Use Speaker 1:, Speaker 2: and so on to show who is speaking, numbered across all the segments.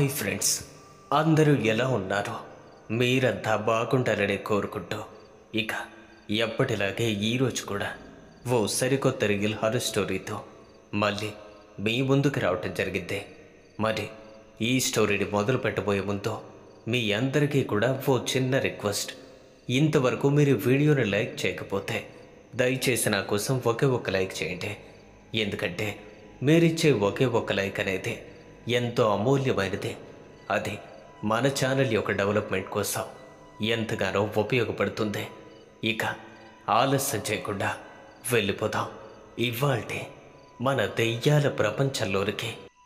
Speaker 1: hi friends అందరూ ఎలా ఉన్నారో మీరంతా బాగుండాలని కోరుకుంటూ ఇక ఎప్పటిలాగే ఈరోజు కూడా ఓ సరికొత్త రియల్ హారర్ స్టోరీతో మళ్ళీ మీ ముందుకు రావటం జరిగింది మరి ఈ స్టోరీని మొదలు పెట్టబోయే ముందు మీ అందరికీ కూడా ఓ చిన్న రిక్వెస్ట్ ఇంతవరకు మీరు వీడియోని లైక్ చేయకపోతే దయచేసి నా కోసం ఒకే ఒక లైక్ చేయండి ఎందుకంటే మీరిచ్చే ఒకే ఒక లైక్ అనేది ఎంతో అమూల్యమైనది అది మన ఛానల్ యొక్క డెవలప్మెంట్ కోసం ఎంతగానో ఉపయోగపడుతుంది ఇక ఆలస్యం చేయకుండా వెళ్ళిపోదాం ఇవాల్టి మన దెయ్యాల ప్రపంచంలోనికి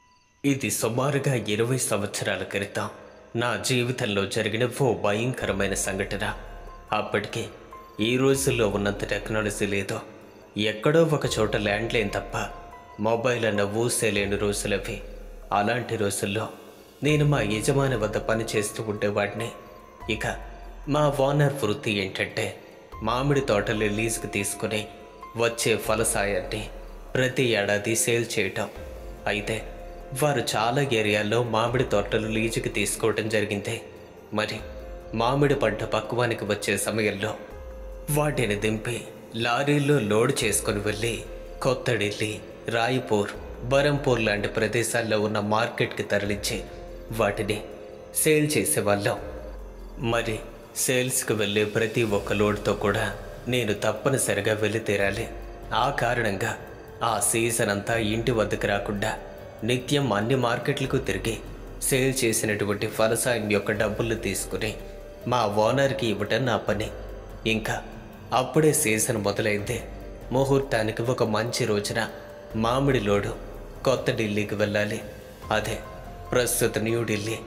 Speaker 1: ఇది సుమారుగా ఇరవై సంవత్సరాల క్రితం నా జీవితంలో జరిగిన ఓ భయంకరమైన సంఘటన అప్పటికి ఈ రోజుల్లో ఉన్నంత టెక్నాలజీ లేదో ఎక్కడో ఒక చోట ల్యాండ్లైన్ తప్ప మొబైల్ అన్న ఊసేలేని రోజులవి అలాంటి రోజుల్లో నేను మా యజమాని వద్ద పని చేస్తూ ఉండేవాడిని ఇక మా ఓనర్ వృత్తి ఏంటంటే మామిడి తోటలు లీజుకు తీసుకుని వచ్చే ఫలసాయాన్ని ప్రతి ఏడాది సేల్ చేయటం అయితే వారు చాలా ఏరియాల్లో మామిడి తోటలు లీజుకి తీసుకోవడం జరిగింది మరి మామిడి పంట పక్వానికి వచ్చే సమయంలో వాటిని దింపి లారీల్లో లోడ్ చేసుకొని వెళ్ళి కొత్త ఢిల్లీ రాయ్పూర్ బరంపూర్ లాంటి ప్రదేశాల్లో ఉన్న మార్కెట్కి తరలించి వాటిని సేల్ చేసేవాళ్ళం మరి సేల్స్కి వెళ్ళే ప్రతి ఒక్క లోడ్తో కూడా నేను తప్పనిసరిగా వెళ్ళి తీరాలి ఆ కారణంగా ఆ సీజన్ అంతా ఇంటి వద్దకు రాకుండా నిత్యం అన్ని మార్కెట్లకు తిరిగి సేల్ చేసినటువంటి ఫలసాయం యొక్క డబ్బులు తీసుకుని మా ఓనర్కి ఇవ్వటం నా పని ఇంకా అప్పుడే సీజన్ మొదలైంది ముహూర్తానికి ఒక మంచి రోజున మామిడి లోడు కొత్త ఢిల్లీకి వెళ్ళాలి అదే ప్రస్తుత న్యూఢిల్లీ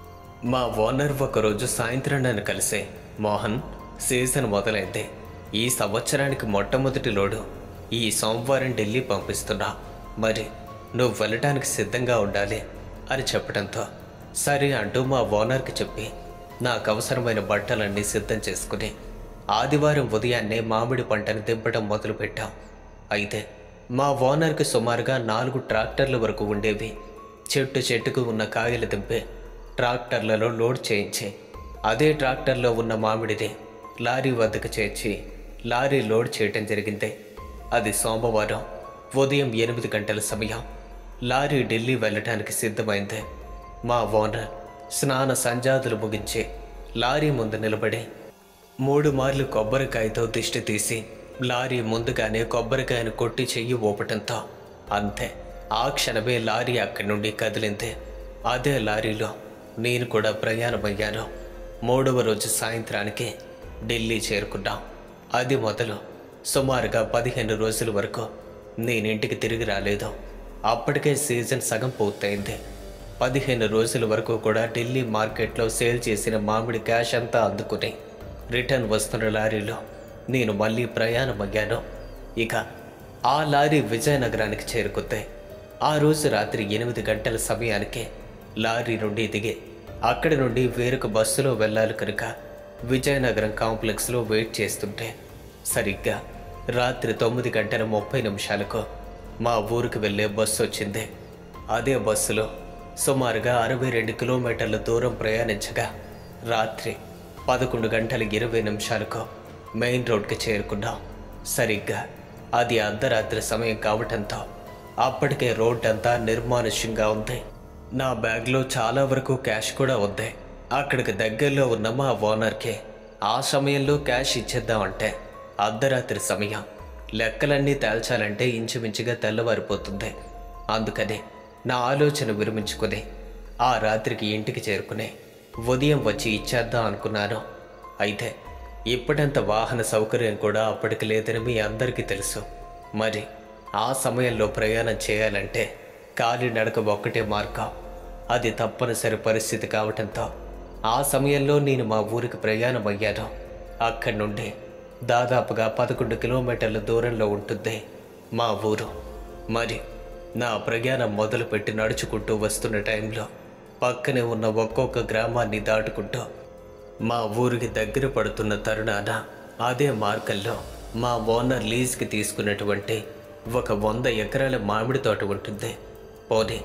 Speaker 1: మా ఓనర్ ఒకరోజు సాయంత్రం నన్ను కలిసే మోహన్ సీజన్ మొదలైంది ఈ సంవత్సరానికి మొట్టమొదటి లోడు ఈ సోమవారం ఢిల్లీ పంపిస్తున్నా మరి నువ్వు వెళ్ళటానికి సిద్ధంగా ఉండాలి అని చెప్పడంతో సరే అంటూ మా ఓనర్కి చెప్పి నాకు అవసరమైన బట్టలన్నీ సిద్ధం చేసుకుని ఆదివారం ఉదయాన్నే మామిడి పంటను దింపడం మొదలుపెట్టాం అయితే మా ఓనర్కి సుమారుగా నాలుగు ట్రాక్టర్ల వరకు ఉండేవి చెట్టు చెట్టుకు ఉన్న కాయలు దింపే ట్రాక్టర్లలో లోడ్ చేయించి అదే ట్రాక్టర్లో ఉన్న మామిడిని లారీ వద్దకు చేర్చి లారీ లోడ్ చేయటం జరిగింది అది సోమవారం ఉదయం ఎనిమిది గంటల సమయం లారీ ఢిల్లీ వెళ్ళటానికి సిద్ధమైంది మా ఓనర్ స్నాన సంజాతులు ముగించి లారీ ముందు నిలబడి మూడు మార్లు కొబ్బరికాయతో దిష్టి తీసి లారీ ముందుగానే కొబ్బరికాయను కొట్టి చెయ్యి ఊపటంతో అంతే ఆ క్షణమే లారీ అక్కడి నుండి కదిలింది అదే లారీలో నేను కూడా ప్రయాణమయ్యాను మూడవ రోజు సాయంత్రానికి ఢిల్లీ చేరుకున్నాం అది మొదలు సుమారుగా పదిహేను రోజుల వరకు నేను ఇంటికి తిరిగి రాలేదు అప్పటికే సీజన్ సగం పూర్తయింది పదిహేను రోజుల వరకు కూడా ఢిల్లీ మార్కెట్లో సేల్ చేసిన మామిడి క్యాష్ అంతా అందుకుని రిటర్న్ వస్తున్న లారీలో నేను మళ్ళీ ప్రయాణమయ్యాను ఇక ఆ లారీ విజయనగరానికి చేరుకుంది ఆ రోజు రాత్రి ఎనిమిది గంటల సమయానికి లారీ నుండి దిగి అక్కడి నుండి వేరొక బస్సులో వెళ్ళాలి కనుక విజయనగరం కాంప్లెక్స్లో వెయిట్ చేస్తుంటే సరిగ్గా రాత్రి తొమ్మిది గంటల ముప్పై నిమిషాలకు మా ఊరికి వెళ్ళే బస్సు వచ్చింది అదే బస్సులో సుమారుగా అరవై రెండు కిలోమీటర్ల దూరం ప్రయాణించగా రాత్రి పదకొండు గంటల ఇరవై నిమిషాలకు మెయిన్ రోడ్కి చేరుకున్నాం సరిగ్గా అది అర్ధరాత్రి సమయం కావటంతో అప్పటికే రోడ్ అంతా నిర్మానుష్యంగా ఉంది నా బ్యాగ్లో చాలా వరకు క్యాష్ కూడా ఉంది అక్కడికి దగ్గరలో ఉన్న మా ఓనర్కి ఆ సమయంలో క్యాష్ ఇచ్చేద్దామంటే అర్ధరాత్రి సమయం లెక్కలన్నీ తేల్చాలంటే ఇంచుమించుగా తెల్లవారిపోతుంది అందుకని నా ఆలోచన విరమించుకుని ఆ రాత్రికి ఇంటికి చేరుకుని ఉదయం వచ్చి ఇచ్చేద్దాం అనుకున్నాను అయితే ఇప్పటంత వాహన సౌకర్యం కూడా అప్పటికి లేదని మీ అందరికీ తెలుసు మరి ఆ సమయంలో ప్రయాణం చేయాలంటే కాలినడక ఒక్కటే మార్గం అది తప్పనిసరి పరిస్థితి కావటంతో ఆ సమయంలో నేను మా ఊరికి ప్రయాణం అయ్యాను అక్కడి నుండి దాదాపుగా పదకొండు కిలోమీటర్ల దూరంలో ఉంటుంది మా ఊరు మరి నా ప్రయాణం మొదలుపెట్టి నడుచుకుంటూ వస్తున్న టైంలో పక్కనే ఉన్న ఒక్కొక్క గ్రామాన్ని దాటుకుంటూ మా ఊరికి దగ్గర పడుతున్న తరుణాన అదే మార్గంలో మా ఓనర్ లీజ్కి తీసుకున్నటువంటి ఒక వంద ఎకరాల మామిడి తోట ఉంటుంది పోనీ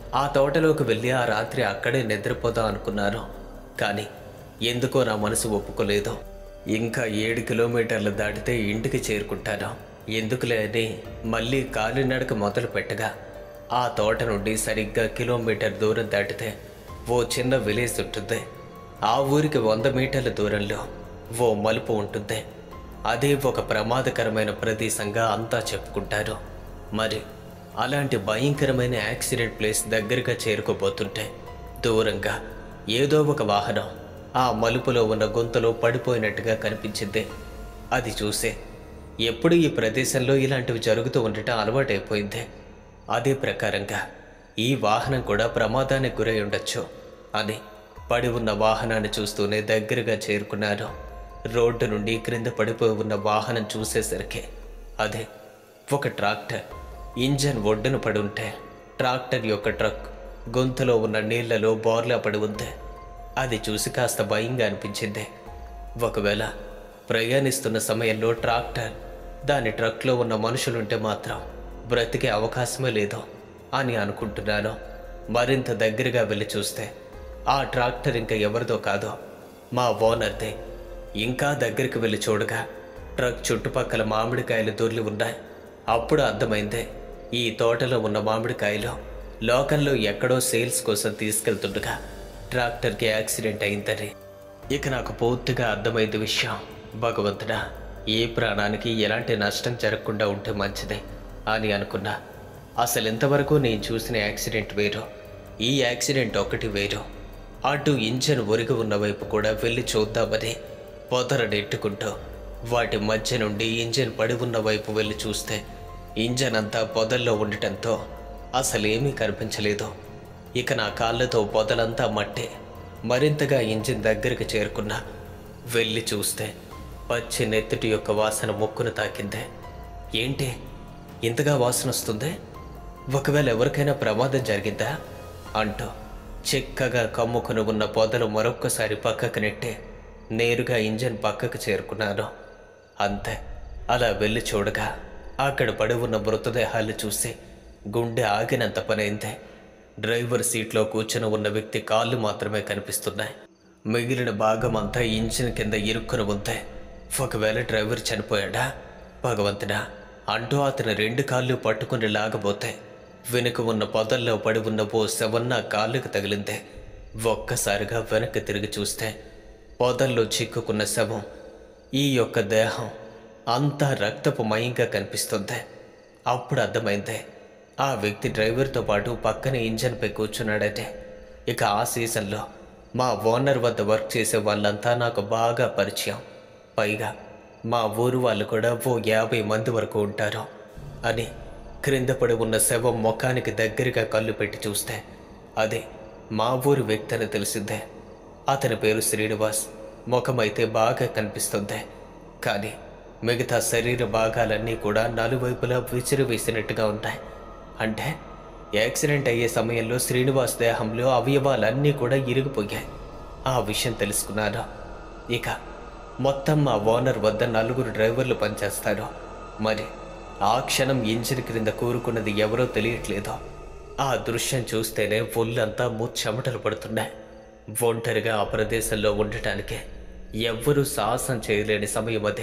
Speaker 1: ఆ తోటలోకి వెళ్ళి ఆ రాత్రి అక్కడే నిద్రపోదాం అనుకున్నాను కానీ ఎందుకో నా మనసు ఒప్పుకోలేదు ఇంకా ఏడు కిలోమీటర్లు దాటితే ఇంటికి చేరుకుంటాను ఎందుకులే అని మళ్ళీ కాలినడక మొదలు పెట్టగా ఆ తోట నుండి సరిగ్గా కిలోమీటర్ దూరం దాటితే ఓ చిన్న విలేజ్ ఉంటుంది ఆ ఊరికి వంద మీటర్ల దూరంలో ఓ మలుపు ఉంటుంది అదే ఒక ప్రమాదకరమైన ప్రదేశంగా అంతా చెప్పుకుంటారు మరి అలాంటి భయంకరమైన యాక్సిడెంట్ ప్లేస్ దగ్గరగా చేరుకోబోతుంటే దూరంగా ఏదో ఒక వాహనం ఆ మలుపులో ఉన్న గుంతలో పడిపోయినట్టుగా కనిపించింది అది చూసే ఎప్పుడు ఈ ప్రదేశంలో ఇలాంటివి జరుగుతూ ఉండటం అలవాటైపోయింది అదే ప్రకారంగా ఈ వాహనం కూడా ప్రమాదానికి గురై ఉండొచ్చు అని పడి ఉన్న వాహనాన్ని చూస్తూనే దగ్గరగా చేరుకున్నాను రోడ్డు నుండి క్రింద పడిపోయి ఉన్న వాహనం చూసేసరికి అదే ఒక ట్రాక్టర్ ఇంజన్ ఒడ్డున పడి ఉంటే ట్రాక్టర్ యొక్క ట్రక్ గొంతులో ఉన్న నీళ్లలో బోర్లా పడి ఉంది అది చూసి కాస్త భయంగా అనిపించింది ఒకవేళ ప్రయాణిస్తున్న సమయంలో ట్రాక్టర్ దాని ట్రక్లో ఉన్న మనుషులుంటే మాత్రం బ్రతికే అవకాశమే లేదు అని అనుకుంటున్నాను మరింత దగ్గరగా వెళ్ళి చూస్తే ఆ ట్రాక్టర్ ఇంకా ఎవరిదో కాదో మా ఓనర్దే ఇంకా దగ్గరికి వెళ్ళి చూడగా ట్రక్ చుట్టుపక్కల మామిడికాయలు దొర్లి ఉన్నాయి అప్పుడు అర్థమైందే ఈ తోటలో ఉన్న మామిడికాయలు లోకల్లో ఎక్కడో సేల్స్ కోసం తీసుకెళ్తుండగా ట్రాక్టర్కి యాక్సిడెంట్ అయిందని ఇక నాకు పూర్తిగా అర్థమైంది విషయం భగవంతుడా ఏ ప్రాణానికి ఎలాంటి నష్టం జరగకుండా ఉంటే మంచిదే అని అనుకున్నా అసలు ఇంతవరకు నేను చూసిన యాక్సిడెంట్ వేరు ఈ యాక్సిడెంట్ ఒకటి వేరు అటు ఇంజన్ ఒరిగి ఉన్న వైపు కూడా వెళ్ళి చూద్దామని పొదర నెట్టుకుంటూ వాటి మధ్య నుండి ఇంజన్ పడి ఉన్న వైపు వెళ్ళి చూస్తే ఇంజన్ అంతా పొదల్లో ఉండటంతో అసలేమీ కనిపించలేదు ఇక నా కాళ్ళతో పొదలంతా మట్టే మరింతగా ఇంజిన్ దగ్గరికి చేరుకున్నా వెళ్ళి చూస్తే పచ్చి నెత్తుటి యొక్క వాసన ముక్కును తాకిందే ఏంటి ఇంతగా వాసన వస్తుంది ఒకవేళ ఎవరికైనా ప్రమాదం జరిగిందా అంటూ చిక్కగా కమ్ముకుని ఉన్న పొదలు మరొక్కసారి పక్కకు నెట్టి నేరుగా ఇంజన్ పక్కకు చేరుకున్నాను అంతే అలా వెళ్ళి చూడగా అక్కడ పడి ఉన్న మృతదేహాలు చూసి గుండె ఆగినంత పనైందే డ్రైవర్ సీట్లో కూర్చుని ఉన్న వ్యక్తి కాళ్ళు మాత్రమే కనిపిస్తున్నాయి మిగిలిన భాగం అంతా ఇంజిన్ కింద ఇరుక్కుని ఉంది ఒకవేళ డ్రైవర్ చనిపోయాడా భగవంతుడా అంటూ అతని రెండు కాళ్ళు పట్టుకుని లాగబోతే వెనుక ఉన్న పొదల్లో పడి ఉన్న ఓ శవన్న కాళ్ళకు తగిలిందే ఒక్కసారిగా వెనక్కి తిరిగి చూస్తే పొదల్లో చిక్కుకున్న శవం ఈ యొక్క దేహం అంతా రక్తపు మయంగా కనిపిస్తుంది అప్పుడు అర్థమైందే ఆ వ్యక్తి డ్రైవర్తో పాటు పక్కనే ఇంజన్పై కూర్చున్నాడటే ఇక ఆ సీజన్లో మా ఓనర్ వద్ద వర్క్ చేసే వాళ్ళంతా నాకు బాగా పరిచయం పైగా మా ఊరు వాళ్ళు కూడా ఓ యాభై మంది వరకు ఉంటారు అని క్రింద పడి ఉన్న శవం ముఖానికి దగ్గరగా కళ్ళు పెట్టి చూస్తే అదే మా ఊరి వ్యక్తి అని తెలిసిందే అతని పేరు శ్రీనివాస్ ముఖమైతే బాగా కనిపిస్తుంది కానీ మిగతా శరీర భాగాలన్నీ కూడా నలువైపులా విసిరివేసినట్టుగా ఉంటాయి అంటే యాక్సిడెంట్ అయ్యే సమయంలో శ్రీనివాస్ దేహంలో అవయవాలన్నీ కూడా ఇరిగిపోయాయి ఆ విషయం తెలుసుకున్నాను ఇక మొత్తం మా ఓనర్ వద్ద నలుగురు డ్రైవర్లు పనిచేస్తారు మరి ఆ క్షణం ఇంజిన్ క్రింద కూరుకున్నది ఎవరో తెలియట్లేదు ఆ దృశ్యం చూస్తేనే ఒళ్ళంతా ముచ్చెమటలు పడుతున్నాయి ఒంటరిగా ఆ ప్రదేశంలో ఉండటానికి ఎవ్వరూ సాహసం చేయలేని సమయం అదే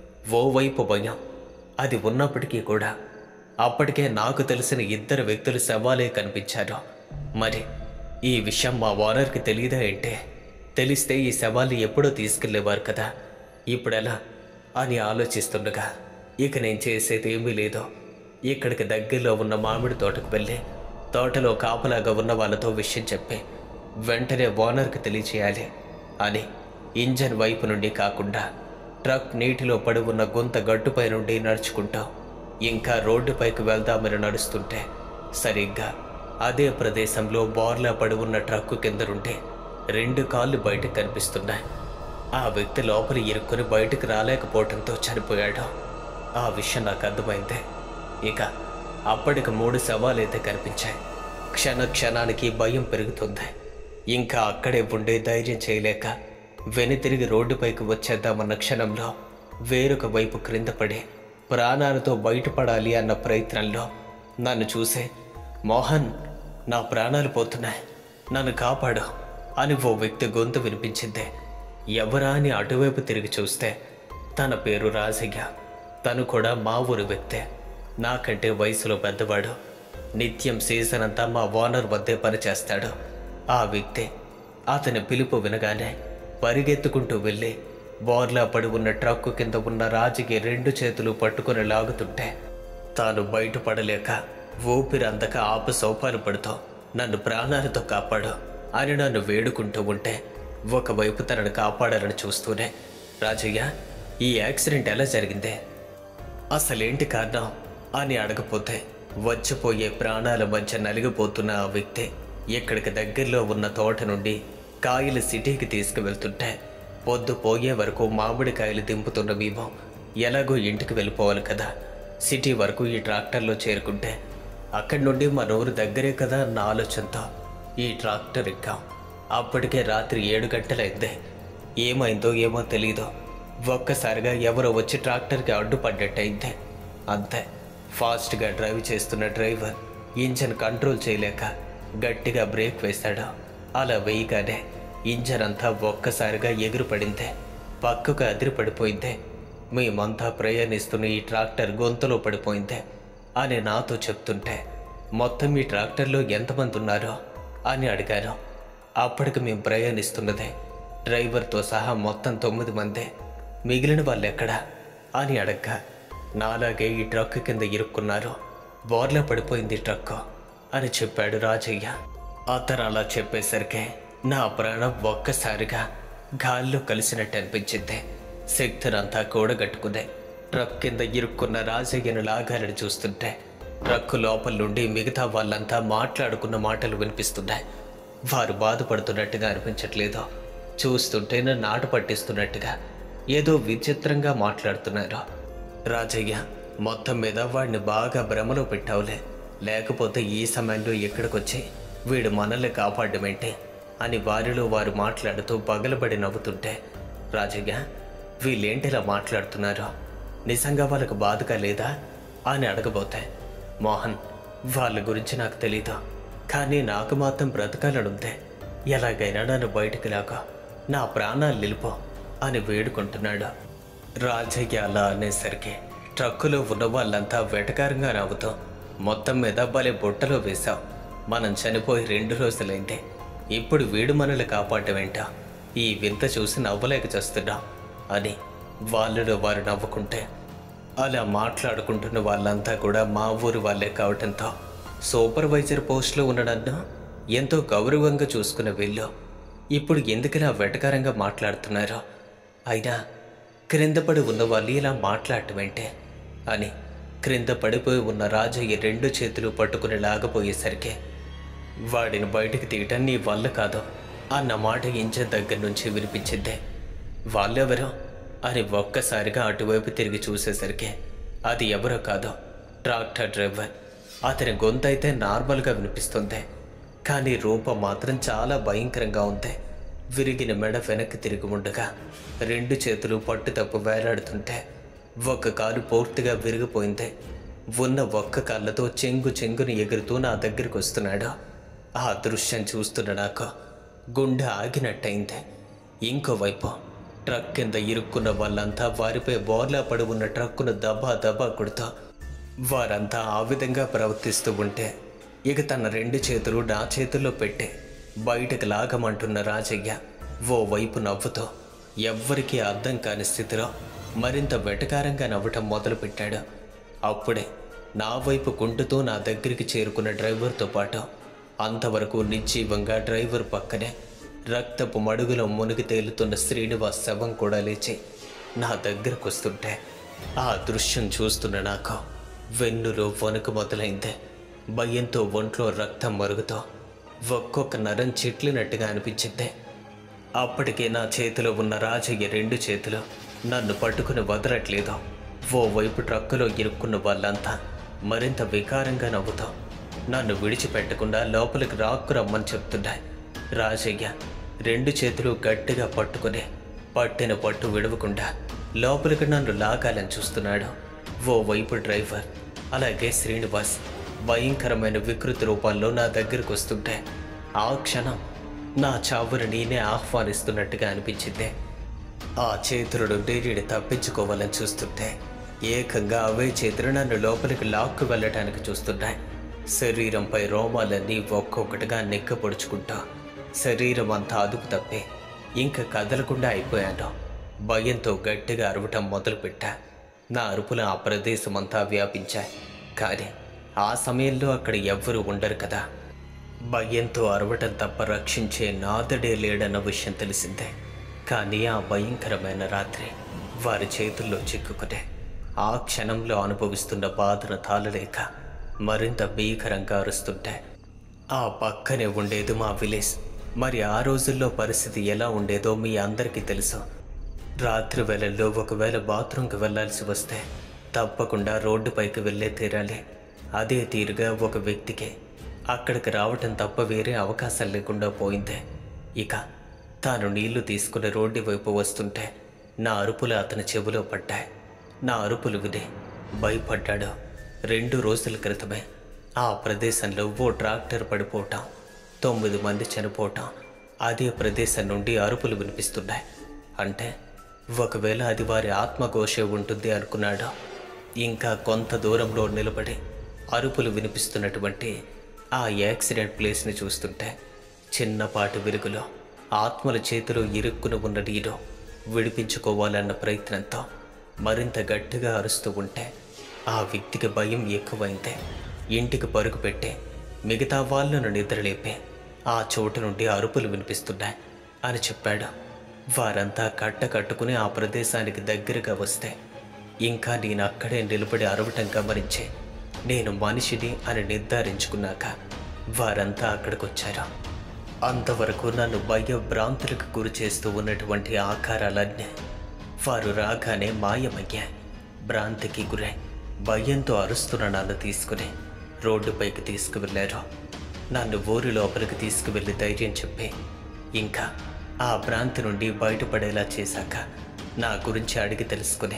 Speaker 1: ఓవైపు భయం అది ఉన్నప్పటికీ కూడా అప్పటికే నాకు తెలిసిన ఇద్దరు వ్యక్తులు శవాలే కనిపించారు మరి ఈ విషయం మా ఓనర్కి తెలియదా ఏంటే తెలిస్తే ఈ శవాలు ఎప్పుడో తీసుకెళ్లేవారు కదా ఇప్పుడెలా అని ఆలోచిస్తుండగా ఇక నేను చేసేది ఏమీ లేదు ఇక్కడికి దగ్గరలో ఉన్న మామిడి తోటకు వెళ్ళి తోటలో కాపలాగా ఉన్న వాళ్ళతో విషయం చెప్పి వెంటనే ఓనర్కి తెలియచేయాలి అని ఇంజన్ వైపు నుండి కాకుండా ట్రక్ నీటిలో పడి ఉన్న గుంత గట్టుపై నుండి నడుచుకుంటూ ఇంకా రోడ్డుపైకి వెళ్దామని నడుస్తుంటే సరిగ్గా అదే ప్రదేశంలో బోర్లా పడి ఉన్న ట్రక్కు కింద నుండి రెండు కాళ్ళు బయటకు కనిపిస్తున్నాయి ఆ వ్యక్తి లోపల ఇరుక్కుని బయటకు రాలేకపోవడంతో చనిపోయాడు ఆ విషయం నాకు అర్థమైంది ఇక అప్పటికి మూడు శవాలైతే కనిపించాయి క్షణ క్షణానికి భయం పెరుగుతుంది ఇంకా అక్కడే ఉండే ధైర్యం చేయలేక వెనుతిరిగి రోడ్డుపైకి వచ్చేద్దామన్న క్షణంలో వేరొక వైపు క్రింద పడి ప్రాణాలతో బయటపడాలి అన్న ప్రయత్నంలో నన్ను చూసే మోహన్ నా ప్రాణాలు పోతున్నాయి నన్ను కాపాడు అని ఓ వ్యక్తి గొంతు వినిపించింది ఎవరా అని అటువైపు తిరిగి చూస్తే తన పేరు రాజయ్య తను కూడా మా ఊరి వ్యక్తే నాకంటే వయసులో పెద్దవాడు నిత్యం సీజన్ అంతా మా ఓనర్ వద్దే పనిచేస్తాడు ఆ వ్యక్తి అతని పిలుపు వినగానే పరిగెత్తుకుంటూ వెళ్ళి బోర్లా పడి ఉన్న ట్రక్కు కింద ఉన్న రాజుకి రెండు చేతులు పట్టుకొని లాగుతుంటే తాను బయటపడలేక ఊపిరి అందక ఆపు సౌపాలు పడుతూ నన్ను ప్రాణాలతో కాపాడు అని నన్ను వేడుకుంటూ ఉంటే ఒకవైపు తనను కాపాడాలని చూస్తూనే రాజయ్య ఈ యాక్సిడెంట్ ఎలా జరిగిందే అసలేంటి కారణం అని అడగపోతే వచ్చిపోయే ప్రాణాల మధ్య నలిగిపోతున్న ఆ వ్యక్తి ఇక్కడికి దగ్గరలో ఉన్న తోట నుండి కాయలు సిటీకి తీసుకువెళ్తుంటే పొద్దు పోయే వరకు మామిడికాయలు దింపుతున్న మేము ఎలాగో ఇంటికి వెళ్ళిపోవాలి కదా సిటీ వరకు ఈ ట్రాక్టర్లో చేరుకుంటే అక్కడి నుండి మన ఊరు దగ్గరే కదా అన్న ఆలోచనతో ఈ ట్రాక్టర్ ఎక్కాం అప్పటికే రాత్రి ఏడు గంటలైంది ఏమైందో ఏమో తెలీదు ఒక్కసారిగా ఎవరో వచ్చి ట్రాక్టర్కి అడ్డుపడ్డట్టయింది అంతే ఫాస్ట్గా డ్రైవ్ చేస్తున్న డ్రైవర్ ఇంజన్ కంట్రోల్ చేయలేక గట్టిగా బ్రేక్ వేశాడు అలా వేయగానే ఇంజన్ అంతా ఒక్కసారిగా ఎగిరిపడింది పక్కకు అదిరి పడిపోయింది మేమంతా ప్రయాణిస్తున్న ఈ ట్రాక్టర్ గొంతులో పడిపోయింది అని నాతో చెప్తుంటే మొత్తం ఈ ట్రాక్టర్లో ఎంతమంది ఉన్నారో అని అడిగాను అప్పటికి మేము ప్రయాణిస్తున్నదే డ్రైవర్తో సహా మొత్తం తొమ్మిది మందే మిగిలిన వాళ్ళు ఎక్కడా అని అడగ్గా నాలాగే ఈ ట్రక్ కింద ఇరుక్కున్నారు బోర్లా పడిపోయింది ట్రక్ అని చెప్పాడు రాజయ్య అతను అలా చెప్పేసరికి నా ప్రాణం ఒక్కసారిగా గాల్లో కలిసినట్టు అనిపించింది శక్తినంతా కూడగట్టుకునే ట్రక్ కింద ఇరుక్కున్న రాజయ్యను లాగాలని చూస్తుంటే ట్రక్ లోపల నుండి మిగతా వాళ్ళంతా మాట్లాడుకున్న మాటలు వినిపిస్తున్నాయి వారు బాధపడుతున్నట్టుగా అనిపించట్లేదు చూస్తుంటే నన్ను ఆట పట్టిస్తున్నట్టుగా ఏదో విచిత్రంగా మాట్లాడుతున్నారు రాజయ్య మొత్తం మీద వాడిని బాగా భ్రమలో పెట్టావులే లేకపోతే ఈ సమయంలో ఇక్కడికొచ్చి వీడు మనల్ని కాపాడమేంటి అని వారిలో వారు మాట్లాడుతూ పగలబడి నవ్వుతుంటే రాజయ్య వీళ్ళేంటి ఇలా మాట్లాడుతున్నారో నిజంగా వాళ్ళకు బాధగా లేదా అని అడగబోతే మోహన్ వాళ్ళ గురించి నాకు తెలీదు కానీ నాకు మాత్రం బ్రతకాలనుందే ఎలాగైనా నన్ను బయటికి లాగా నా ప్రాణాలు నిలిపో అని వేడుకుంటున్నాడు రాజయ్య అలా అనేసరికి ట్రక్కులో ఉన్న వాళ్ళంతా వెటకారంగా నవ్వుతూ మొత్తం మీద భలే బుట్టలో వేశాం మనం చనిపోయి రెండు రోజులైంది ఇప్పుడు వీడు మనల్ని కాపాడమేంటా ఈ వింత చూసి నవ్వలేక చేస్తున్నాం అని వాళ్ళలో వారు నవ్వుకుంటే అలా మాట్లాడుకుంటున్న వాళ్ళంతా కూడా మా ఊరి వాళ్ళే కావటంతో సూపర్వైజర్ పోస్ట్లో ఉన్న నన్ను ఎంతో గౌరవంగా చూసుకున్న వీళ్ళు ఇప్పుడు ఎందుకలా వెటకారంగా మాట్లాడుతున్నారో అయినా క్రింద పడి ఉన్న వాళ్ళు ఇలా మాట్లాడటం ఏంటే అని క్రింద పడిపోయి ఉన్న రాజయ్య రెండు చేతులు పట్టుకుని లాగపోయేసరికి వాడిని బయటికి తీయటం నీ వల్ల కాదు అన్న మాట ఇంజన్ దగ్గర నుంచి వినిపించింది వాళ్ళెవరో అని ఒక్కసారిగా అటువైపు తిరిగి చూసేసరికి అది ఎవరో కాదు ట్రాక్టర్ డ్రైవర్ అతని గొంతు అయితే నార్మల్గా వినిపిస్తుంది కానీ రూపం మాత్రం చాలా భయంకరంగా ఉంది విరిగిన మెడ వెనక్కి తిరిగి ఉండగా రెండు చేతులు పట్టు తప్పు వేలాడుతుంటే ఒక కాలు పూర్తిగా విరిగిపోయింది ఉన్న ఒక్క కాళ్ళతో చెంగు చెంగుని ఎగురుతూ నా దగ్గరికి వస్తున్నాడు ఆ దృశ్యం చూస్తున్న నాకు గుండె ఆగినట్టయింది ఇంకోవైపు ట్రక్ కింద ఇరుక్కున్న వాళ్ళంతా వారిపై బోర్లా పడి ఉన్న ట్రక్కును దబా దబా కొడుతూ వారంతా ఆ విధంగా ప్రవర్తిస్తూ ఉంటే ఇక తన రెండు చేతులు నా చేతుల్లో పెట్టి బయటకు లాగమంటున్న రాజయ్య ఓ వైపు నవ్వుతూ ఎవ్వరికీ అర్థం కాని స్థితిలో మరింత వెటకారంగా నవ్వటం మొదలుపెట్టాడు అప్పుడే నా వైపు కుంటుతూ నా దగ్గరికి చేరుకున్న డ్రైవర్తో పాటు అంతవరకు నిర్జీవంగా డ్రైవర్ పక్కనే రక్తపు మడుగులో మునిగి తేలుతున్న శ్రీనివాస్ శవం కూడా లేచి నా దగ్గరకు వస్తుంటే ఆ దృశ్యం చూస్తున్న నాకు వెన్నులో వణుకు మొదలైంది భయంతో ఒంట్లో రక్తం మరుగుతో ఒక్కొక్క నరం చిట్లినట్టుగా అనిపించింది అప్పటికే నా చేతిలో ఉన్న రాజయ్య రెండు చేతులు నన్ను పట్టుకుని వదలట్లేదు ఓ వైపు ట్రక్కులో ఇరుక్కున్న వాళ్ళంతా మరింత వికారంగా నవ్వుతూ నన్ను విడిచిపెట్టకుండా లోపలికి రాక్కు రమ్మని చెప్తున్నాయి రాజయ్య రెండు చేతులు గట్టిగా పట్టుకుని పట్టిన పట్టు విడవకుండా లోపలికి నన్ను లాగాలని చూస్తున్నాడు ఓ వైపు డ్రైవర్ అలాగే శ్రీనివాస్ భయంకరమైన వికృతి రూపాల్లో నా దగ్గరకు వస్తుంటే ఆ క్షణం నా చావును నేనే ఆహ్వానిస్తున్నట్టుగా అనిపించింది ఆ చేతుల నుండి నేను తప్పించుకోవాలని చూస్తుంటే ఏకంగా అవే చేతులు నన్ను లోపలికి లాక్కు వెళ్ళటానికి చూస్తున్నాయి శరీరంపై రోమాలన్నీ ఒక్కొక్కటిగా నెక్కపొడుచుకుంటా శరీరం అంతా అదుపు తప్పి ఇంకా కదలకుండా అయిపోయాను భయంతో గట్టిగా అరవటం మొదలుపెట్టా నా అరుపులు ఆ ప్రదేశం అంతా వ్యాపించాయి కానీ ఆ సమయంలో అక్కడ ఎవ్వరూ ఉండరు కదా భయంతో అరవటం తప్ప రక్షించే నాదడే లేడన్న విషయం తెలిసిందే కానీ ఆ భయంకరమైన రాత్రి వారి చేతుల్లో చిక్కుకునే ఆ క్షణంలో అనుభవిస్తున్న బాధను తాళలేక మరింత భీకరంగా అరుస్తుంటే ఆ పక్కనే ఉండేది మా విలేజ్ మరి ఆ రోజుల్లో పరిస్థితి ఎలా ఉండేదో మీ అందరికీ తెలుసు రాత్రి వేళల్లో ఒకవేళ బాత్రూంకి వెళ్ళాల్సి వస్తే తప్పకుండా రోడ్డుపైకి వెళ్ళే తీరాలి అదే తీరుగా ఒక వ్యక్తికి అక్కడికి రావటం తప్ప వేరే అవకాశం లేకుండా పోయిందే ఇక తాను నీళ్లు తీసుకుని రోడ్డు వైపు వస్తుంటే నా అరుపులు అతని చెవిలో పడ్డాయి నా అరుపులు విని భయపడ్డాడు రెండు రోజుల క్రితమే ఆ ప్రదేశంలో ఓ ట్రాక్టర్ పడిపోవటం తొమ్మిది మంది చనిపోవటం అదే ప్రదేశం నుండి అరుపులు వినిపిస్తున్నాయి అంటే ఒకవేళ అది వారి ఆత్మఘోషే ఉంటుంది అనుకున్నాడు ఇంకా కొంత దూరంలో నిలబడి అరుపులు వినిపిస్తున్నటువంటి ఆ యాక్సిడెంట్ ప్లేస్ని చూస్తుంటే చిన్నపాటి వెలుగులో ఆత్మల చేతిలో ఇరుక్కుని ఉన్న నీరు విడిపించుకోవాలన్న ప్రయత్నంతో మరింత గట్టిగా అరుస్తూ ఉంటే ఆ వ్యక్తికి భయం ఎక్కువైంది ఇంటికి పరుగు పెట్టి మిగతా వాళ్ళను నిద్రలేపి ఆ చోటు నుండి అరుపులు వినిపిస్తున్నాయి అని చెప్పాడు వారంతా కట్ట కట్టుకుని ఆ ప్రదేశానికి దగ్గరగా వస్తే ఇంకా నేను అక్కడే నిలబడి అరవటం గమనించి నేను మనిషిని అని నిర్ధారించుకున్నాక వారంతా అక్కడికి వచ్చారు అంతవరకు నన్ను భయభ్రాంతులకు గురి చేస్తూ ఉన్నటువంటి ఆకారాలన్నీ వారు రాగానే మాయమయ్యాయి భ్రాంతికి గురై భయంతో అరుస్తున్న నన్ను తీసుకుని రోడ్డుపైకి తీసుకువెళ్ళారు నన్ను ఊరి లోపలికి తీసుకువెళ్ళి ధైర్యం చెప్పి ఇంకా ఆ భ్రాంతి నుండి బయటపడేలా చేశాక నా గురించి అడిగి తెలుసుకునే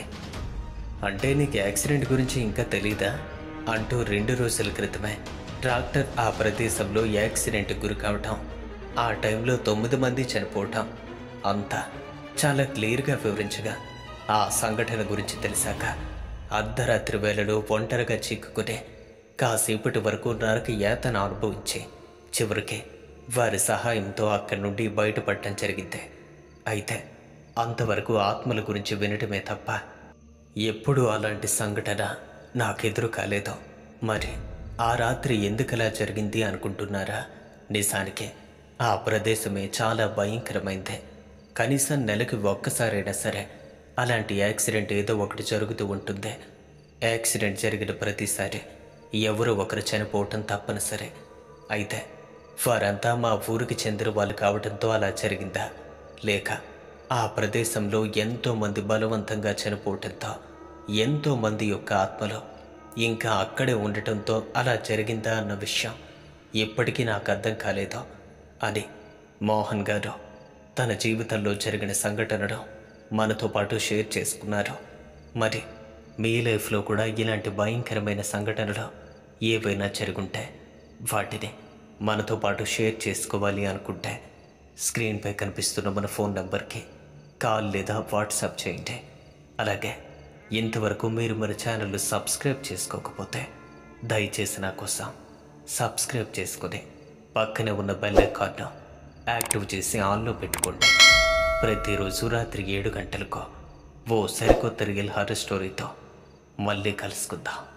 Speaker 1: అంటే నీకు యాక్సిడెంట్ గురించి ఇంకా తెలీదా అంటూ రెండు రోజుల క్రితమే ట్రాక్టర్ ఆ ప్రదేశంలో యాక్సిడెంట్ గురి కావటం ఆ టైంలో తొమ్మిది మంది చనిపోవటం అంతా చాలా క్లియర్గా వివరించగా ఆ సంఘటన గురించి తెలిసాక అర్ధరాత్రి వేళలో ఒంటరిగా చిక్కుకునే కాసేపటి వరకు నరక యాతన అనుభవించి చివరికి వారి సహాయంతో అక్కడి నుండి బయటపడటం జరిగింది అయితే అంతవరకు ఆత్మల గురించి వినటమే తప్ప ఎప్పుడూ అలాంటి సంఘటన నాకెదురు కాలేదు మరి ఆ రాత్రి ఎందుకలా జరిగింది అనుకుంటున్నారా నిజానికి ఆ ప్రదేశమే చాలా భయంకరమైంది కనీసం నెలకి ఒక్కసారైనా సరే అలాంటి యాక్సిడెంట్ ఏదో ఒకటి జరుగుతూ ఉంటుంది యాక్సిడెంట్ జరిగిన ప్రతిసారి ఎవరో ఒకరు చనిపోవటం తప్పనిసరి అయితే వారంతా మా ఊరికి చెందిన వాళ్ళు కావడంతో అలా జరిగిందా లేక ఆ ప్రదేశంలో ఎంతో మంది బలవంతంగా చనిపోవటంతో ఎంతో మంది యొక్క ఆత్మలో ఇంకా అక్కడే ఉండటంతో అలా జరిగిందా అన్న విషయం ఇప్పటికీ నాకు అర్థం కాలేదు అని మోహన్ గారు తన జీవితంలో జరిగిన సంఘటనను మనతో పాటు షేర్ చేసుకున్నారు మరి మీ లైఫ్లో కూడా ఇలాంటి భయంకరమైన సంఘటనలు ఏవైనా జరుగుంటే వాటిని మనతో పాటు షేర్ చేసుకోవాలి అనుకుంటే స్క్రీన్పై కనిపిస్తున్న మన ఫోన్ నెంబర్కి కాల్ లేదా వాట్సాప్ చేయండి అలాగే ఇంతవరకు మీరు మన ఛానల్ సబ్స్క్రైబ్ చేసుకోకపోతే దయచేసి నా కోసం సబ్స్క్రైబ్ చేసుకుని పక్కనే ఉన్న బెల్ ఐకాన్ను యాక్టివ్ చేసి ఆన్లో పెట్టుకోండి ప్రతిరోజు రాత్రి ఏడు గంటలకు ఓ సరికొత్త రియల్ హారర్ స్టోరీతో మళ్ళీ కలుసుకుందాం